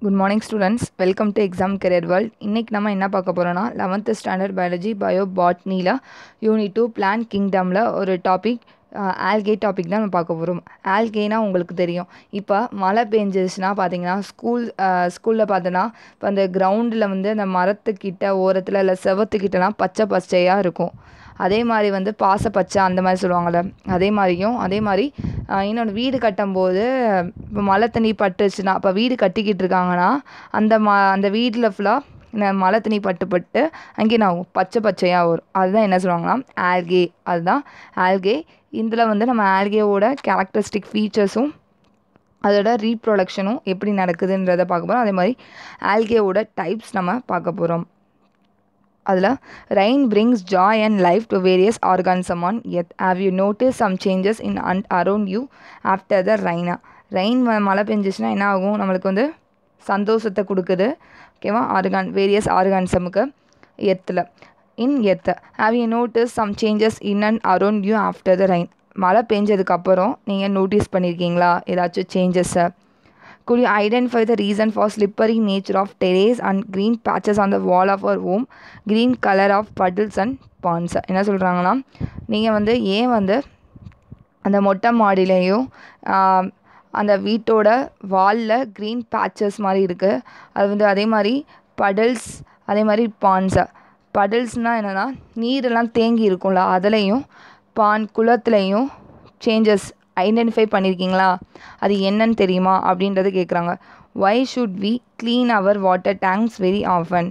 Good morning students welcome to exam career world இன்றைக்கி நம்ம என்ன பார்க்க போகிறோன்னா லெவன்த்து ஸ்டாண்டர்ட் பயாலஜி பயோ பாட்னியில் யூனிட் டூ பிளான் கிங்டமில் ஒரு டாபிக் ஆல்கே டாபிக் தான் நம்ம பார்க்க போகிறோம் ஆல்கேனா உங்களுக்கு தெரியும் இப்போ மழை பெஞ்சிருச்சுன்னா பார்த்தீங்கன்னா ஸ்கூல் ஸ்கூலில் பார்த்தோன்னா இப்போ அந்த கிரவுண்டில் வந்து அந்த மரத்துக்கிட்ட ஓரத்தில் இல்லை செவத்துக்கிட்டலாம் பச்சை பச்சையாக இருக்கும் அதே மாதிரி வந்து பாச பச்சை அந்த மாதிரி சொல்லுவாங்கள்ல அதே மாதிரியும் அதே மாதிரி இன்னொன்று வீடு கட்டும்போது இப்போ மழை தண்ணி பட்டுச்சுன்னா இப்போ வீடு கட்டிக்கிட்டு இருக்காங்கன்னா அந்த ம அந்த வீட்டில் ஃபுல்லாக மழை தண்ணி பட்டு பட்டு அங்கே நான் பச்சை பச்சையாக வரும் அதுதான் என்ன சொல்லுவாங்கன்னா ஆல்கே அதுதான் ஆல்கே இதில் வந்து நம்ம ஆல்கேவோட கேரக்டரிஸ்டிக் ஃபீச்சர்ஸும் அதோட ரீப்ரொடக்ஷனும் எப்படி நடக்குதுன்றதை பார்க்க போகிறோம் அதே மாதிரி ஆல்கேவோட டைப்ஸ் நம்ம பார்க்க போகிறோம் அதில் rain brings joy and life to various organism on earth have you notice some changes in and around you after the ரெயினா ரெயின் மழை பெஞ்சிச்சுன்னா என்ன ஆகும் நம்மளுக்கு வந்து சந்தோஷத்தை கொடுக்குது ஓகேவா ஆர்கான் வேரியஸ் ஆர்கானிசமுக்கு எத்தில் in earth have you notice some changes in and around you after the rain மழை பெஞ்சதுக்கப்புறம் நீங்கள் நோட்டீஸ் பண்ணியிருக்கீங்களா ஏதாச்சும் சேஞ்சஸை Could you identify the reason for slippery nature of terrace and green patches on the wall of our home, green color of puddles and ponds? என்ன சொல்கிறாங்கன்னா நீங்கள் வந்து ஏன் வந்து அந்த மொட்டை மாடிலையும் அந்த வீட்டோட வாலில் க்ரீன் பேச்சஸ் மாதிரி இருக்குது அது வந்து அதே மாதிரி படல்ஸ் அதே மாதிரி பான்ஸை படல்ஸ்னால் என்னென்னா நீரெல்லாம் தேங்கி இருக்கும்ல அதுலேயும் பான் குளத்துலேயும் சேஞ்சஸ் ஐடென்டிஃபை பண்ணியிருக்கீங்களா அது என்னன்னு தெரியுமா அப்படின்றது கேட்குறாங்க why should we clean our water tanks very often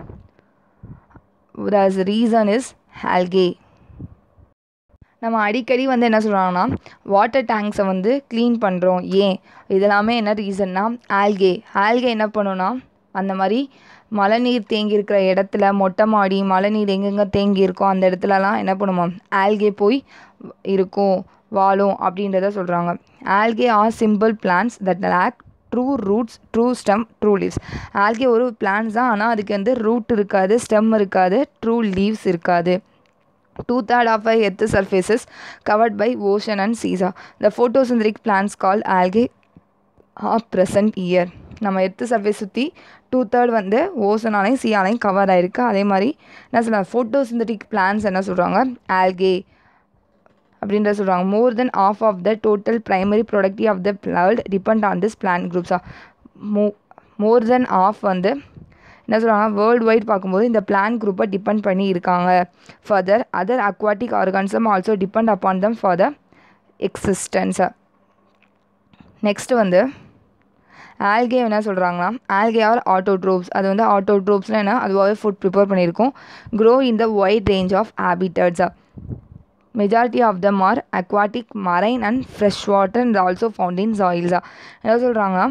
thus reason is algae நம்ம அடிக்கடி வந்து என்ன சொல்கிறாங்கன்னா வாட்டர் டேங்க்ஸை வந்து க்ளீன் பண்ணுறோம் ஏன் இதெல்லாமே என்ன ரீசன்னா ஆல்கே ஆல்கே என்ன பண்ணுன்னா அந்த மாதிரி மழை நீர் தேங்கி இருக்கிற இடத்துல மொட்டை மாடி மழை நீர் எங்கெங்கே தேங்கி இருக்கோ அந்த இடத்துலலாம் என்ன பண்ணுமா ஆல்கே போய் இருக்கும் வாழும் அப்படின்றத சொல்கிறாங்க algae are simple plants that lack true roots true stem true leaves algae ஒரு பிளான்ஸ் தான் ஆனால் அதுக்கு வந்து ரூட் இருக்காது ஸ்டெம் இருக்காது ட்ரூ லீவ்ஸ் இருக்காது two third of I earth surfaces covered by ocean and சீசா the photosynthetic plants call algae are present here நம்ம எர்த்து சர்ஃபேஸ் சுற்றி டூ தேர்ட் வந்து ஓசனாலையும் சீயாலையும் கவர் ஆகிருக்கு அதே மாதிரி என்ன சொல்கிறாங்க ஃபோட்டோசிந்தட்டிக் பிளான்ஸ் என்ன சொல்கிறாங்க ஆல்கே அப்படின்றத சொல்கிறாங்க more than of of the total primary productive of the world depend on this plant குரூப்ஸா மோ மோர் தென் ஆஃப் வந்து என்ன சொல்கிறாங்க வேர்ல்டு வைட் பார்க்கும்போது இந்த பிளான் குரூப்பை டிபெண்ட் பண்ணி இருக்காங்க further other aquatic organism also depend upon them for the எக்ஸிஸ்டன்ஸை நெக்ஸ்ட் வந்து ஆல்கே என்ன சொல்கிறாங்கன்னா ஆல்கே ஆர் ஆட்டோட்ரோப்ஸ் அது வந்து ஆட்டோட்ரோப்ஸ்னால் என்ன அதுவாகவே ஃபுட் ப்ரிப்பேர் பண்ணியிருக்கோம் grow in the wide range of ஹேபிட்டட்ஸா majority of them are aquatic marine and fresh water and also found in சாயில்ஸா என்ன சொல்கிறாங்கன்னா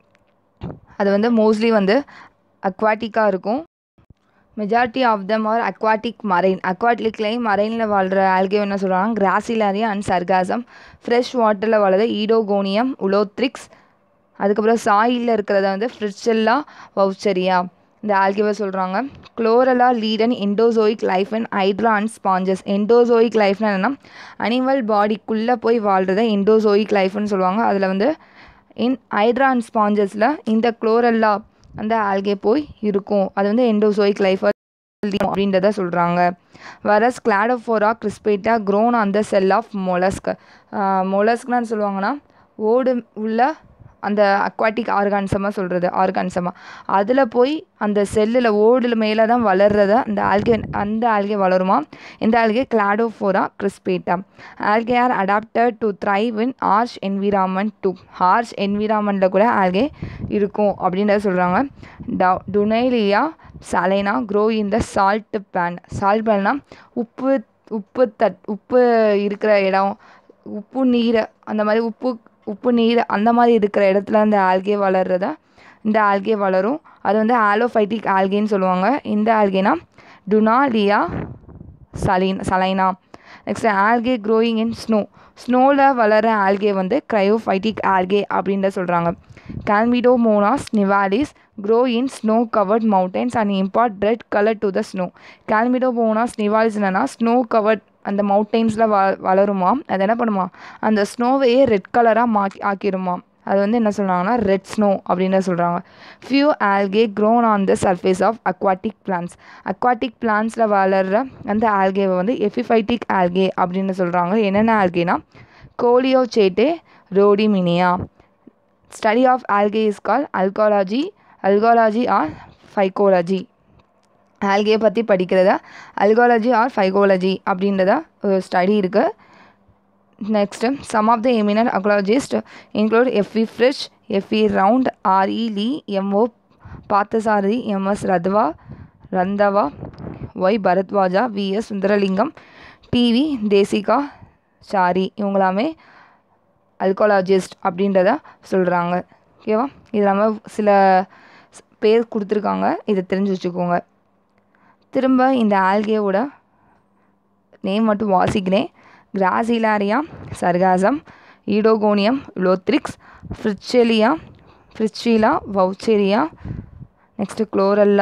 அது வந்து மோஸ்ட்லி வந்து அக்வாட்டிக்காக இருக்கும் majority of them are aquatic marine அக்வாட்டிக்லேயும் மரைனில் வாழ்கிற ஆல்கே என்ன சொல்கிறாங்க கிராசிலாரியா அண்ட் சர்காசம் ஃப்ரெஷ் வாட்டரில் வளர்த ஈடோகோனியம் உலோத்ரிக்ஸ் அதுக்கப்புறம் சாயிலில் இருக்கிறத வந்து ஃப்ரிட்ஜெல்லா வவுச்சரியா இந்த ஆல்கேவை சொல்கிறாங்க Chlorella lead an endozoic life and Hydra and sponges endozoic லைஃப்னு என்னென்னா அனிமல் பாடிக்குள்ளே போய் வாழ்கிறத எண்டோசோயிக் லைஃப்னு சொல்லுவாங்க அதில் வந்து இன் ஹைட்ரா அண்ட் ஸ்பாஞ்சஸில் இந்த குளோரல்லா அந்த ஆல்கே போய் இருக்கும் அது வந்து எண்டோசோயிக் லைஃப் அப்படின்றத சொல்கிறாங்க வரஸ் கிளாடோஃபோரா கிறிஸ்பேட்டா க்ரோன் அந்த செல் ஆஃப் மொலஸ்க் மொலஸ்க்னு சொல்லுவாங்கன்னா ஓடு உள்ள அந்த அக்வாட்டிக் ஆர்கானிசமாக சொல்கிறது ஆர்கானிசமாக அதில் போய் அந்த செல்லில் ஓடில் மேலே தான் வளர்றத அந்த ஆல்கே அந்த ஆல்கே வளருமா இந்த algae Cladophora crispata algae are adapted to thrive in harsh environment to harsh என்விரான்மெண்ட்டில் கூட ஆல்கே இருக்கும் அப்படின்றத சொல்கிறாங்க ட Dunaliella salina grow in the salt pan salt பேன்னா உப்பு உப்பு தட் உப்பு இருக்கிற இடம் உப்பு நீரை அந்த மாதிரி உப்பு உப்பு நீர் அந்த மாதிரி இருக்கிற இடத்துல அந்த ஆல்கே வளர்றத இந்த ஆல்கே வளரும் அது வந்து ஆலோஃபைட்டிக் ஆல்கேன்னு சொல்லுவாங்க இந்த ஆல்கேனா Dunaliella saline salina next algae growing in snow ஸ்னோவில் வளர ஆல்கே வந்து க்ரையோஃபைட்டிக் ஆல்கே அப்படின்ற சொல்கிறாங்க Chlamydomonas nivalis grow in snow covered mountains and impart red colour to the snow Chlamydomonas nivalis என்னன்னா ஸ்னோ கவர்ட் அந்த மவுண்டெயின்ஸில் வ வளருமா அது என்ன பண்ணுமா அந்த ஸ்னோவையே ரெட் கலராக மாக்கி ஆக்கிடுமா அது வந்து என்ன சொல்கிறாங்கன்னா ரெட் ஸ்னோ அப்படின்னு சொல்கிறாங்க few algae grown on the surface of aquatic plants aquatic பிளான்ஸில் வளர்கிற அந்த ஆல்கேவை வந்து எஃபிஃபைட்டிக் ஆல்கே அப்படின்னு சொல்கிறாங்க என்னென்ன ஆல்கேனா Coleochaete Rhodymenia study of algae is call algology algology or phycology algae பற்றி படிக்கிறத அல்காலஜி ஆர் ஃபைகோலஜி அப்படின்றத ஒரு ஸ்டடி இருக்குது next some of the eminent algologist include F E Fritsch F E Round R E Lee M O Parthasarathy M S ரத்வா Randhawa Y Bharadwaja V S Sundaralingam T V தேசிகா sorry இவங்களாமே algologist அப்படின்றத சொல்கிறாங்க ஓகேவா இது இல்லாமல் சில பேர் கொடுத்துருக்காங்க இதை தெரிஞ்சு வச்சுக்கோங்க திரும்ப இந்த ஆல்கேவோட நேம் மட்டும் வாசிக்கிறேன் Gracilaria Sargassum Oedogonium Ulothrix Fritschiella Fritschiella Vaucheria next Chlorella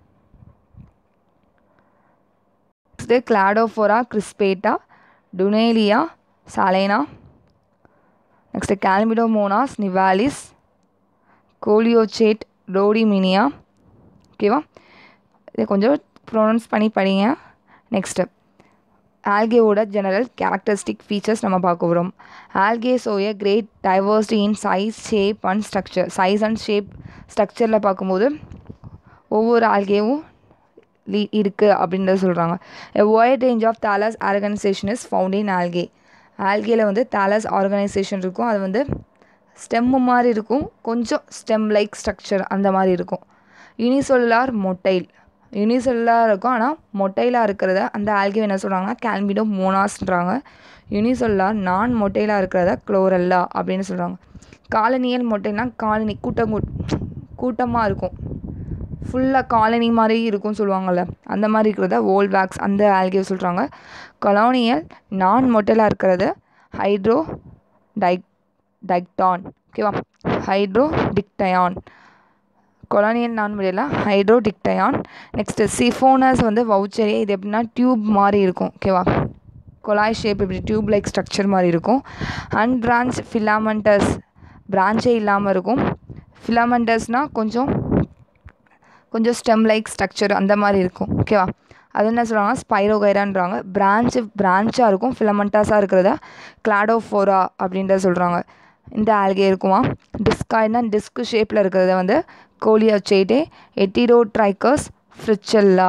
next Cladophora crispata Dunaliella salina next Chlamydomonas nivalis Coleochaete Rhodymenia ஓகேவா இதை கொஞ்சம் ப்ரொனவுன்ஸ் பண்ணி படிங்க நெக்ஸ்ட்டு ஆல்கேவோட ஜெனரல் கேரக்டரிஸ்டிக் ஃபீச்சர்ஸ் நம்ம பார்க்க போகிறோம் algae show great diversity in size shape and structure size and shape ஸ்ட்ரக்சரில் பார்க்கும்போது ஒவ்வொரு ஆல்கேவும் லீ இருக்குது அப்படின்றத சொல்கிறாங்க a wide range of thallus organisation is found in algae ஆல்கேல வந்து தாலஸ் ஆர்கனைசேஷன் இருக்கும் அது வந்து ஸ்டெம்மு மாதிரி இருக்கும் கொஞ்சம் ஸ்டெம் லைக் ஸ்ட்ரக்சர் அந்த மாதிரி இருக்கும் யூனிசொல்லார் மொட்டைல் யூனிசெல்லாக இருக்கும் ஆனால் மொட்டைலாக இருக்கிறத அந்த ஆல்கே என்ன சொல்கிறாங்கன்னா கேல்மிடோ மோனாஸ்ன்றாங்க யூனிசொல்லார் நான் மொட்டைலாக இருக்கிறத குளோரல்லா அப்படின்னு சொல்கிறாங்க காலனியல் மொட்டைனா காலனி கூட்டம் கூட்டமாக இருக்கும் ஃபுல்லாக காலனி மாதிரி இருக்கும்னு சொல்லுவாங்கள்ல அந்த மாதிரி இருக்கிறத ஓல் வேக்ஸ் அந்த ஆல்கே சொல்கிறாங்க கொலோனியல் நான் மொட்டைலாக இருக்கிறது ஹைட்ரோ டைக் டைக்டான் ஓகேவா ஹைட்ரோ டிக்டயான் கொலானியல் நான் முடியல ஹைட்ரோடிக்டயான் நெக்ஸ்ட்டு சிஃபோனஸ் வந்து வவுச்சரி இது எப்படின்னா டியூப் மாதிரி இருக்கும் ஓகேவா கொலாய் ஷேப் இப்படி டியூப் லைக் ஸ்ட்ரக்சர் மாதிரி இருக்கும் அண்ட் பிரான்ச் ஃபிலாமெண்டஸ் பிரான்ச்சே இல்லாமல் இருக்கும் ஃபிலாமெண்டஸ்னால் கொஞ்சம் கொஞ்சம் ஸ்டெம் லைக் ஸ்ட்ரக்சர் அந்த மாதிரி இருக்கும் ஓகேவா அது என்ன சொல்கிறாங்கன்னா ஸ்பைரோகைரான்றாங்க பிரான்ச்சு பிரான்ச்சாக இருக்கும் ஃபிலமெண்டாஸாக இருக்கிறத கிளாடோஃபோரா அப்படின்றத சொல்கிறாங்க இந்த ஆல்கே இருக்குமா டிஸ்காய்னா டிஸ்க் ஷேப்பில் இருக்கிறத வந்து Coleochaete heterotrichous Fritschiella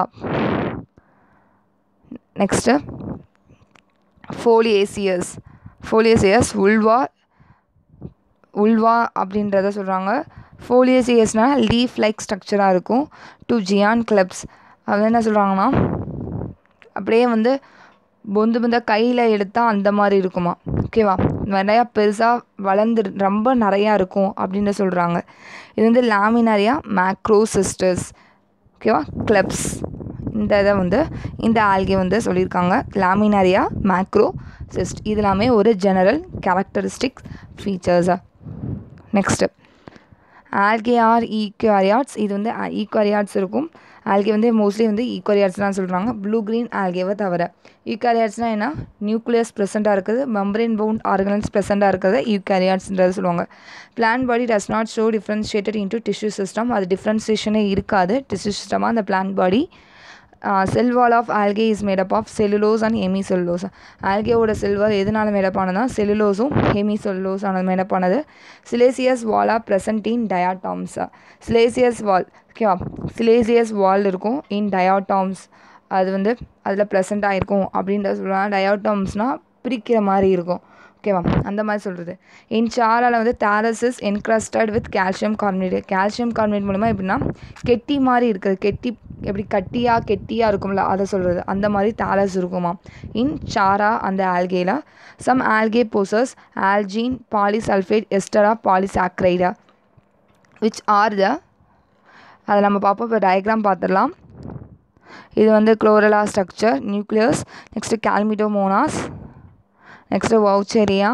next foliaceous foliaceous Ulva Ulva அப்படின்றத சொல்கிறாங்க ஃபோலியேசியஸ்னால் லீஃப் லைக் ஸ்ட்ரக்சராக இருக்கும் டு ஜியான் கிளப்ஸ் அது என்ன சொல்கிறாங்கன்னா அப்படியே வந்து பொந்து பொந்த கையில் எடுத்தால் அந்த மாதிரி இருக்குமா ஓகேவா நிறையா பெருசாக வளர்ந்து ரொம்ப நிறையா இருக்கும் அப்படின்னு சொல்கிறாங்க இது வந்து லாமினாரியா மேக்ரோசிஸ்டர்ஸ் ஓகேவா கிளப்ஸ் இந்த இதை வந்து இந்த ஆல்கே வந்து சொல்லியிருக்காங்க லாமினாரியா மேக்ரோ சிஸ்ட் இது எல்லாமே ஒரு ஜெனரல் கேரக்டரிஸ்டிக் ஃபீச்சர்ஸாக நெக்ஸ்ட்டு ஆல்கே ஆர் ஈக்வாரியாட்ஸ் இது வந்து ஈக்வாரியாட்ஸ் இருக்கும் ஆல்கே வந்து மோஸ்ட்லி வந்து ஈக்வாரியாட்ஸ் தான் சொல்கிறாங்க ப்ளூ க்ரீன் ஆல்கேவை தவிர ஈக்வாரியாட்ஸ்னால் என்ன நியூக்ளியஸ் ப்ரெசென்ட்டாக இருக்குது மெம்பரேன் பவுண்ட் ஆர்கனல்ஸ் ப்ரெசென்ட்டாக இருக்கிறத ஈக்வாரியாட்ஸ்ன்றது சொல்லுவாங்க plant body does not show differentiated into tissue system அது டிஃப்ரென்சியேஷனே இருக்காது டிஷ்யூ சிஸ்டமாக அந்த plant body cell wall of algae is made up of cellulose and hemicellulose ஆல்கேவோட செல்வால் எதனால் மேடப் ஆனதுனா செல்லுலோஸும் ஹெமி செல்லுலோஸ் ஆனது மேடப் ஆனது siliceous wall are present in டயாட்டாம்ஸ் சிலேசியஸ் வால் ஓகேவா சிலேசியஸ் வால் இருக்கும் இன் டயாட்டாம்ஸ் அது வந்து அதில் ப்ரெசென்ட் ஆகிருக்கும் அப்படின்ற சொல்கிறாங்க டயாட்டாம்ஸ்னால் பிரிக்கிற மாதிரி இருக்கும் ஓகேவா அந்த மாதிரி சொல்கிறது இன் சாரால் வந்து thallus is encrusted with calcium carbonate calcium carbonate மூலமாக எப்படின்னா கெட்டி மாதிரி இருக்குது கெட்டி எப்படி கட்டியாக கெட்டியாக இருக்கும்ல அதை சொல்கிறது அந்த மாதிரி தாலஸ் இருக்குமா இன் சாரா அந்த ஆல்கேல some algae possess algin polysulphate எஸ்டரா பாலிசாக்ரைடா விச் ஆர் த அதை நம்ம பார்ப்போம் இப்போ டயக்ராம் பார்த்துடலாம் இது வந்து Chlorella structure nucleus next Chlamydomonas next Vaucheria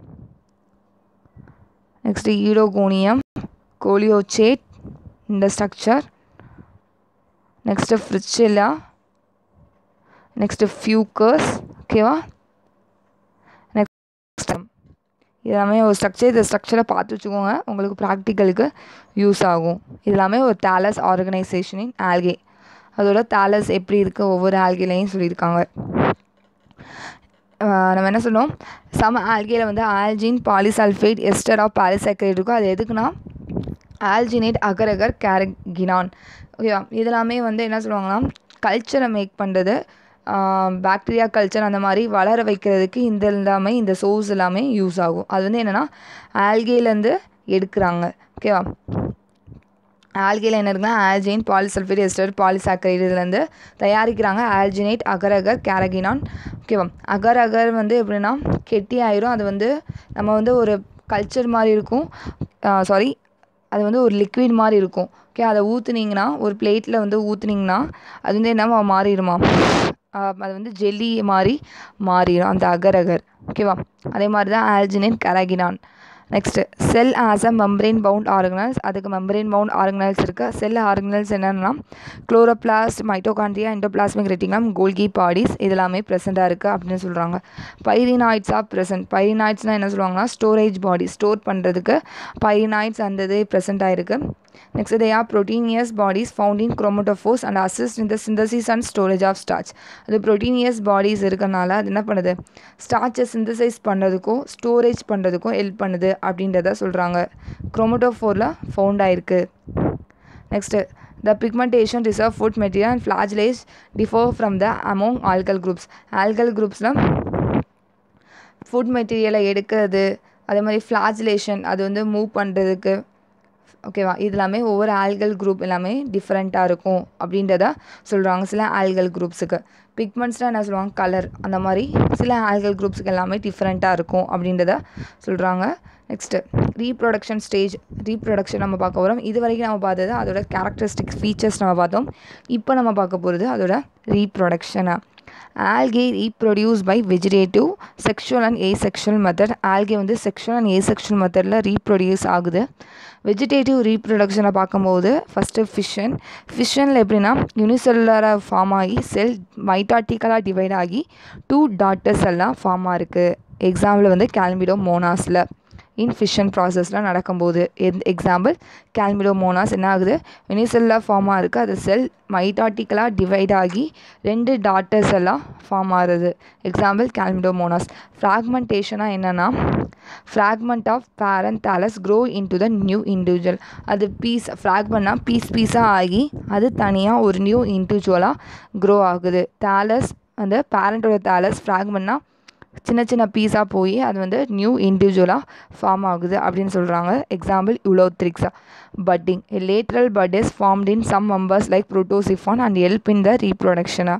next Oedogonium Coleochaete இந்த structure next Fritschiella next Fucus ஓகேவா நெக்ஸ்ட் எல்லாமே ஒரு ஸ்ட்ரக்சர் இந்த ஸ்ட்ரக்சரை பார்த்து வச்சுக்கோங்க உங்களுக்கு ப்ராக்டிக்கலுக்கு யூஸ் ஆகும் இது எல்லாமே ஒரு தாலஸ் ஆர்கனைசேஷனின் ஆல்கே அதோட தாலஸ் எப்படி இருக்குது ஒவ்வொரு ஆல்கேலையும் சொல்லியிருக்காங்க நம்ம என்ன சொன்னோம் சம ஆல்கேல வந்து ஆல்ஜின் பாலிசல்ஃபேட் எஸ்டர் ஆஃப் பாலிசைக்ரைட் இருக்கும் அது எதுக்குன்னா ஆல்ஜினேட் அகரகர் கேரகினான் ஓகேவா இதெல்லாமே வந்து என்ன சொல்லுவாங்கன்னா கல்ச்சரை மேக் பண்ணுறது பாக்டீரியா கல்ச்சர் அந்த மாதிரி வளர வைக்கிறதுக்கு இந்த எல்லாமே இந்த சோர்ஸ் எல்லாமே யூஸ் ஆகும் அது வந்து என்னென்னா ஆல்கேலேருந்து எடுக்கிறாங்க ஓகேவா ஆல்கேல என்ன இருக்குன்னா ஆல்ஜின் பாலிசல்ஃபேட் எஸ்டர் பாலிசாக்கரைடு இதுலேருந்து தயாரிக்கிறாங்க ஆல்ஜினேட் அகரகர் கேரகினான் ஓகேவா அகர் அகர் வந்து எப்படின்னா கெட்டி ஆயிரும் அது வந்து நம்ம வந்து ஒரு கல்ச்சர் மாதிரி இருக்கும் சாரி அது வந்து ஒரு லிக்விட் மாதிரி இருக்கும் ஓகே அதை ஊற்றுனீங்கன்னா ஒரு பிளேட்டில் வந்து ஊற்றுனீங்கன்னா அது வந்து என்ன மாறிடுமா அது வந்து ஜெல்லி மாதிரி மாறிடும் அந்த அகர் அகர் ஓகேவா அதே மாதிரி தான் alginate carrageenan next cell has a membrane bound organelles அதுக்கு மெம்பரேன் பவுண்ட் ஆர்கனல்ஸ் இருக்குது செல் ஆர்கனல்ஸ் என்னென்னா chloroplast mitochondria endoplasmic reticulum Golgi bodies இதெல்லாமே ப்ரெசென்ட்டாக இருக்குது அப்படின்னு சொல்கிறாங்க பைரினாய்ட்ஸ் ஆஃப் ப்ரெசென்ட் பைரினாய்ட்ஸ்னால் என்ன சொல்லுவாங்கன்னா ஸ்டோரேஜ் பாடி ஸ்டோர் பண்ணுறதுக்கு பைரினாய்ட்ஸ் அந்த இது ப்ரெசென்ட் ஆகிருக்கு next they are proteinaceous bodies found in chromatophores and assist in the synthesis and storage of starch அது ப்ரோட்டீனியஸ் பாடிஸ் இருக்கனால அது என்ன பண்ணுது ஸ்டார்ச்சை சிந்தசைஸ் பண்ணுறதுக்கும் ஸ்டோரேஜ் பண்ணுறதுக்கும் ஹெல்ப் பண்ணுது அப்படின்றத சொல்கிறாங்க குரோமோட்டோஃபோரில் ஃபவுண்ட் ஆயிருக்கு next the pigmentation reserve food material and flagella differ from the among algal groups algal குரூப்ஸில் ஃபுட் மெட்டீரியலை எடுக்கிறது அதே மாதிரி ஃப்ளாஜ்லேஷன் அது வந்து மூவ் பண்ணுறதுக்கு ஓகேவா இது எல்லாமே ஒவ்வொரு ஆல்கல் குரூப் எல்லாமே டிஃப்ரெண்ட்டாக இருக்கும் அப்படின்றத சொல்கிறாங்க சில ஆல்கல் குரூப்ஸுக்கு பிக்மெண்ட்ஸ்னால் என்ன சொல்லுவாங்க கலர் அந்த மாதிரி சில ஆல்கல் குரூப்ஸுக்கு எல்லாமே டிஃப்ரெண்ட்டாக இருக்கும் அப்படின்றத சொல்கிறாங்க நெக்ஸ்ட்டு ரீப்ரொடக்ஷன் ஸ்டேஜ் ரீப்ரொடக்ஷன் நம்ம பார்க்க போகிறோம் இது வரைக்கும் நம்ம பார்த்தது அதோட கேரக்டரிஸ்டிக்ஸ் ஃபீச்சர்ஸ் நம்ம பார்த்தோம் இப்போ நம்ம பார்க்க போகிறது அதோட ரீப்ரொடக்ஷனை algae reproduce by vegetative sexual and asexual method algae வந்து செக்ஷுவல் அண்ட் ஏசெக்ஷுவல் மெத்தடில் ரீப்ரொடியூஸ் ஆகுது வெஜிடேட்டிவ் ரீப்ரொடக்ஷனை பார்க்கும்போது ஃபஸ்ட்டு ஃபிஷன் ஃபிஷனில் எப்படின்னா யூனிசெல்லுலராக ஃபார்ம் ஆகி செல் மைட்டாட்டிக்கலாக டிவைட் ஆகி டூ டாட்டர்ஸ் எல்லாம் ஃபார்ம் ஆகிருக்கு எக்ஸாம்பிள் வந்து கேல்மிடோ மோனாஸில் இன் ஃபிஷன் ப்ராசஸில் நடக்கும்போது எக்ஸாம்பிள் கேல்மிடோமோனாஸ் என்ன ஆகுது யூனிசெல்லாக ஃபார்ம் ஆகிருக்கு அது செல் மைட்டாட்டிக்கலாக டிவைட் ஆகி ரெண்டு டாட்டர்ஸ் எல்லாம் ஃபார்ம் ஆகுது எக்ஸாம்பிள் கேல்மிடோமோனாஸ் ஃப்ராக்மெண்டேஷனாக என்னென்னா fragment of parent thallus grow into the new individual அது பீஸ் ஃப்ராக்மெண்ட்னா பீஸ் பீஸாக ஆகி அது தனியாக ஒரு நியூ இண்டிவிஜுவலாக க்ரோ ஆகுது தாலஸ் அந்த பேரண்ட்டோட தாலஸ் ஃப்ராக்மெண்ட்னா சின்ன சின்ன பீஸாக போய் அது வந்து நியூ இண்டிவிஜுவலாக ஃபார்ம் ஆகுது அப்படின்னு சொல்கிறாங்க எக்ஸாம்பிள் யுலோத்ரிக்ஸா budding lateral bud is formed in some members like Protosiphon and help in the ரீப்ரொடக்ஷனாக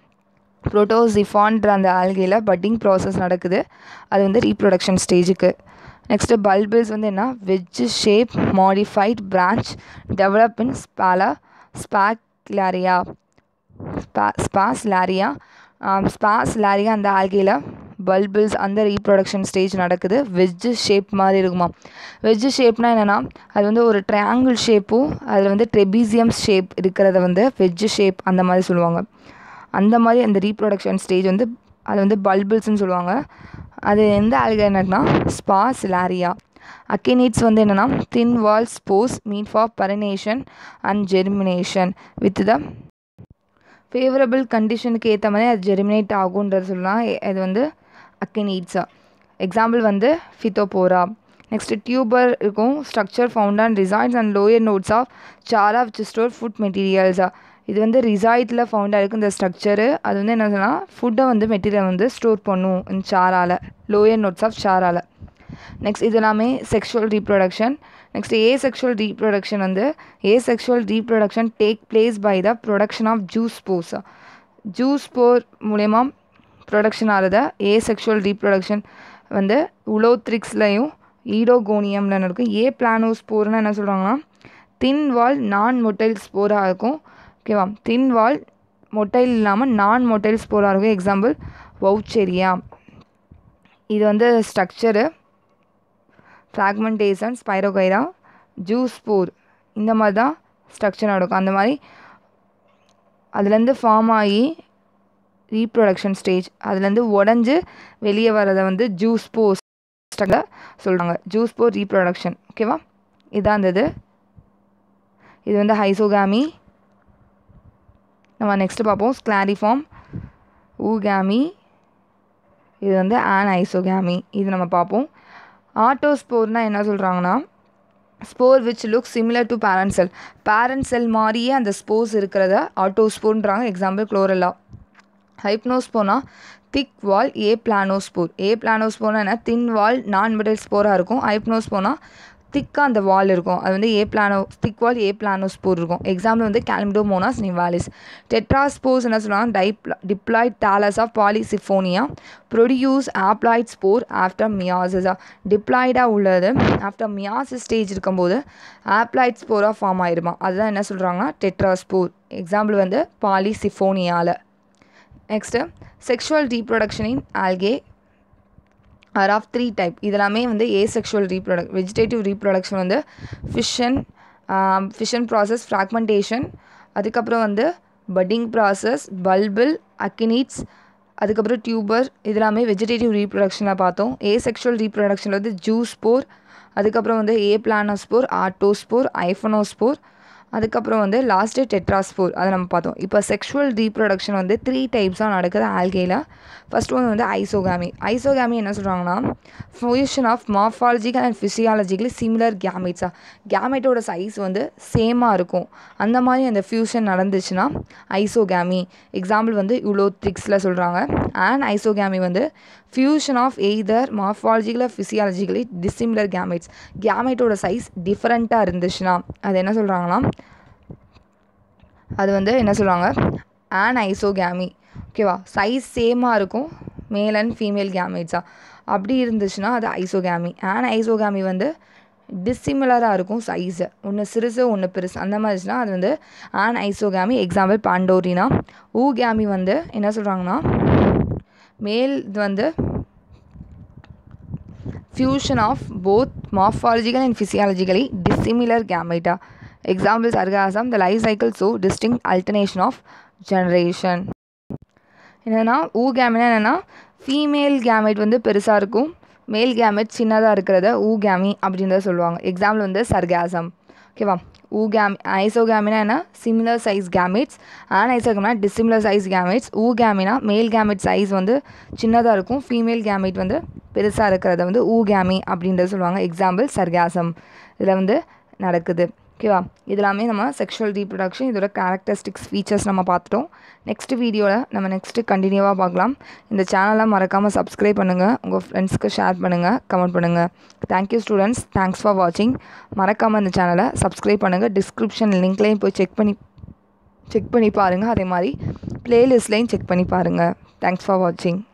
ப்ரோட்டோசிஃபான்ற அந்த ஆல்கையில் பட்டிங் ப்ராசஸ் நடக்குது அது வந்து ரீப்ரொடக்ஷன் ஸ்டேஜுக்கு நெக்ஸ்ட்டு பல்பிள்ஸ் வந்து என்ன wedge shape modified branch develop in ஸ்பாலா ஸ்பாக்லாரியா ஸ்பா ஸ்பாஸ்லாரியா ஸ்பாஸ்லாரியா அந்த ஆல்கையில் பல்பிள்ஸ் அந்த ரீப்ரொடக்ஷன் ஸ்டேஜ் நடக்குது வெஜ்ஜு ஷேப் மாதிரி இருக்குமா வெஜ்ஜு ஷேப்னால் என்னென்னா அது வந்து ஒரு ட்ரையாங்கிள் ஷேப்பும் அதில் வந்து ட்ரெபீசியம் ஷேப் இருக்கிறத வந்து வெஜ்ஜு ஷேப் அந்த மாதிரி சொல்லுவாங்க அந்த மாதிரி அந்த ரீப்ரொடக்ஷன் ஸ்டேஜ் வந்து அது வந்து பல்பிள்ஸ்னு சொல்லுவாங்க அது எந்த ஆல்கை என்னன்னா ஸ்பா சிலாரியா அக்கினீட்ஸ் வந்து என்னென்னா thin wall spores meet for perennation and germination with the favourable கண்டிஷனுக்கு ஏற்ற மாதிரி அது ஜெர்மினேட் ஆகுன்றது சொல்லலாம் இது வந்து அக்கினீட்ஸா எக்ஸாம்பிள் வந்து ஃபித்தோபோரா நெக்ஸ்ட் டியூபர் இருக்கும் structure found and rhizoids and lower nodes of Chara which store food மெட்டீரியல்ஸா இது வந்து ரிசாய்ட்டில் ஃபவுண்ட் ஆகிருக்கு இந்த ஸ்ட்ரக்சரு அது வந்து என்ன சொன்னால் ஃபுட்டை வந்து மெட்டீரியல் வந்து ஸ்டோர் பண்ணும் இந்த சாரால் லோயர் நோட்ஸ் ஆஃப் சாரால் நெக்ஸ்ட் இது எல்லாமே sexual reproduction next asexual reproduction வந்து asexual reproduction take place by the production of zoospores zoospore மூலயமா ப்ரொடக்ஷன் ஆகிறத ஏ செக்ஷுவல் ரீப்ரொடக்ஷன் வந்து உலோத்ரிக்ஸ்லையும் ஈடோகோனியம்ல இருக்கும் ஏ பிளானோஸ்போர்னு என்ன சொல்கிறாங்கன்னா தின் வால் நான் மொட்டைல் ஸ்போராக இருக்கும் ஓகேவா தின் வால் மொட்டைல் இல்லாமல் நான் மொட்டைல் ஸ்போராக இருக்கும் எக்ஸாம்பிள் வவுச்செரியா இது வந்து ஸ்ட்ரக்சரு ஃப்ராக்மெண்டேஷன் ஸ்பைரோகைரா ஜூஸ்போர் இந்த மாதிரி தான் ஸ்ட்ரக்சர் நடக்கும் அந்த மாதிரி அதுலேருந்து ஃபார்ம் ஆகி ரீப்ரொடக்ஷன் ஸ்டேஜ் அதுலேருந்து உடஞ்சி வெளியே வரதை வந்து ஜூஸ்போர் ஸ்ட்ரக்சர் சொல்கிறாங்க ஜூஸ் போர் ரீப்ரொடக்ஷன் ஓகேவா இதான் அந்த இது இது வந்து ஹைசோகாமி நம்ம நெக்ஸ்ட்டு பார்ப்போம் ஸ்க்ளாரிஃபார்ம் ஊகாமி இது வந்து ஆன் ஐசோகாமி இது நம்ம பார்ப்போம் ஆட்டோஸ்போர்னால் என்ன சொல்கிறாங்கன்னா spore which look similar to parent cell parent cell மாதிரியே அந்த ஸ்போர்ஸ் இருக்கிறத ஆட்டோஸ்போர்ன்றாங்க எக்ஸாம்பிள் குளோரல்லா ஹைப்னோஸ்போனா திக் வால் ஏ பிளானோஸ்போர் ஏ பிளானோஸ்போர்னா என்ன தின் வால் நான் மிடில் ஸ்போராக இருக்கும் ஹைப்னோஸ்போனா திக்காக அந்த வால் இருக்கும் அது வந்து ஏ பிளானோ திக் வால் ஏ பிளானோஸ்போர் இருக்கும் எக்ஸாம்பிள் வந்து கேல்மிடோமோனாஸ் நிவாலிஸ் டெட்ராஸ்போர்ஸ் என்ன சொல்லுவாங்க type diploid thallus of Polysiphonia produce haploid spore after மியாசிஸா டிப்ளாய்டாக உள்ளது ஆஃப்டர் மியாசிஸ் ஸ்டேஜ் இருக்கும்போது ஆப்ளாய்ட் ஸ்போராக ஃபார்ம் ஆயிருமா அதுதான் என்ன சொல்கிறாங்கன்னா டெட்ராஸ்போர் எக்ஸாம்பிள் வந்து பாலிசிஃபோனியாவில் next sexual reproduction in algae are of three type இதெல்லாமே வந்து asexual reproduction vegetative reproduction வந்து ஃபிஷன் ஃபிஷன் ப்ராசஸ் ஃப்ராக்மெண்டேஷன் அதுக்கப்புறம் வந்து பட்டிங் ப்ராசஸ் பல்பிள் அக்கினீட்ஸ் அதுக்கப்புறம் டியூபர் இதெல்லாமே வெஜிடேட்டிவ் ரீப்ரொடக்ஷனில் பார்த்தோம் ஏ செக்ஷுவல் ரீப்ரொடக்ஷனில் வந்து ஜூஸ்போர் அதுக்கப்புறம் வந்து ஏ பிளானோஸ்போர் ஆட்டோஸ்போர் ஐஃபனோஸ்போர் அதுக்கப்புறம் வந்து லாஸ்ட்டு டெட்ராஸ்போர் அதை நம்ம பார்த்தோம் இப்போ செக்ஷுவல் ரீப்ரொடக்ஷன் வந்து த்ரீ டைப்ஸாக நடக்குது ஆல்கேயில் ஃபஸ்ட் ஒன் வந்து ஐசோகாமி ஐசோகாமி என்ன சொல்கிறாங்கன்னா fusion of morphological and physiologically similar கேமிட்ஸாக கேமெட்டோட சைஸ் வந்து சேமாக இருக்கும் அந்த மாதிரி அந்த ஃபியூஷன் நடந்துச்சுன்னா ஐசோகாமி எக்ஸாம்பிள் வந்து இவ்வளோ ட்ரிக்ஸில் சொல்கிறாங்க அண்ட் ஐசோகாமி வந்து fusion of either morphological physiologically dissimilar gametes கேமெட்டோட சைஸ் டிஃப்ரெண்ட்டாக இருந்துச்சுன்னா அது என்ன சொல்கிறாங்கன்னா அது வந்து என்ன சொல்லுவாங்க ஆன் ஐசோகேமி ஓகேவா சைஸ் சேமாக இருக்கும் மேல் அண்ட் ஃபீமேல் கேமேட்ஸாக அப்படி இருந்துச்சுன்னா அது ஐசோகேமி ஆன் ஐசோகேமி வந்து டிஸ்சிமிலராக இருக்கும் சைஸு ஒன்று சிறுசு ஒன்று பெருசு அந்த மாதிரி இருந்துச்சுன்னா அது வந்து anisogamy example Pandorina oogamy வந்து என்ன சொல்கிறாங்கன்னா மேல் இது வந்து fusion of both morphological and physiologically dissimilar கேமைட்டா examples orgasm the life cycle so distinct alternation of generation என்னென்னா ஊ கேமினா என்னென்னா ஃபீமேல் கேமெட் வந்து பெருசாக இருக்கும் மேல் கேமெட் சின்னதாக இருக்கிறத ஊ கேமி அப்படின்றத சொல்லுவாங்க எக்ஸாம்பிள் வந்து சர்காசம் ஓகேவா ஊ கேமி ஐசோகேமினா என்ன சிமிலர் சைஸ் கேமெட்ஸ் அண்ட் ஐசோகேமினா டிசிமிலர் சைஸ் கேமெட்ஸ் ஊ கேமினா மேல் கேமெட் சைஸ் வந்து சின்னதாக இருக்கும் ஃபீமேல் கேமெட் வந்து பெருசாக இருக்கிறத வந்து ஊ கேமி அப்படின்றத சொல்லுவாங்க எக்ஸாம்பிள் சர்காசம் இதில் வந்து நடக்குது ஓகேவா இதெல்லாமே நம்ம செக்ஷுவல் ரீப்ரொடக்ஷன் இதோட கேரக்டரிஸ்டிக்ஸ் ஃபீச்சர்ஸ் நம்ம பார்த்துட்டோம் நெக்ஸ்ட் வீடியோவில் நம்ம நெக்ஸ்ட்டு கண்டினியூவாக பார்க்கலாம் இந்த சேனலை மறக்காமல் சப்ஸ்கிரைப் பண்ணுங்கள் உங்கள் ஃப்ரெண்ட்ஸ்க்கு ஷேர் பண்ணுங்கள் கமெண்ட் பண்ணுங்கள் தேங்க்யூ ஸ்டூடெண்ட்ஸ் தேங்க்ஸ் ஃபார் வாட்சிங் மறக்காமல் இந்த சேனலை சப்ஸ்கிரைப் பண்ணுங்கள் டிஸ்கிரிப்ஷன் லிங்க்லேயும் போய் செக் பண்ணி செக் பண்ணி பாருங்கள் அதே மாதிரி ப்ளேலிஸ்ட்லேயும் செக் பண்ணி பாருங்கள் தேங்க்ஸ் ஃபார் வாட்சிங்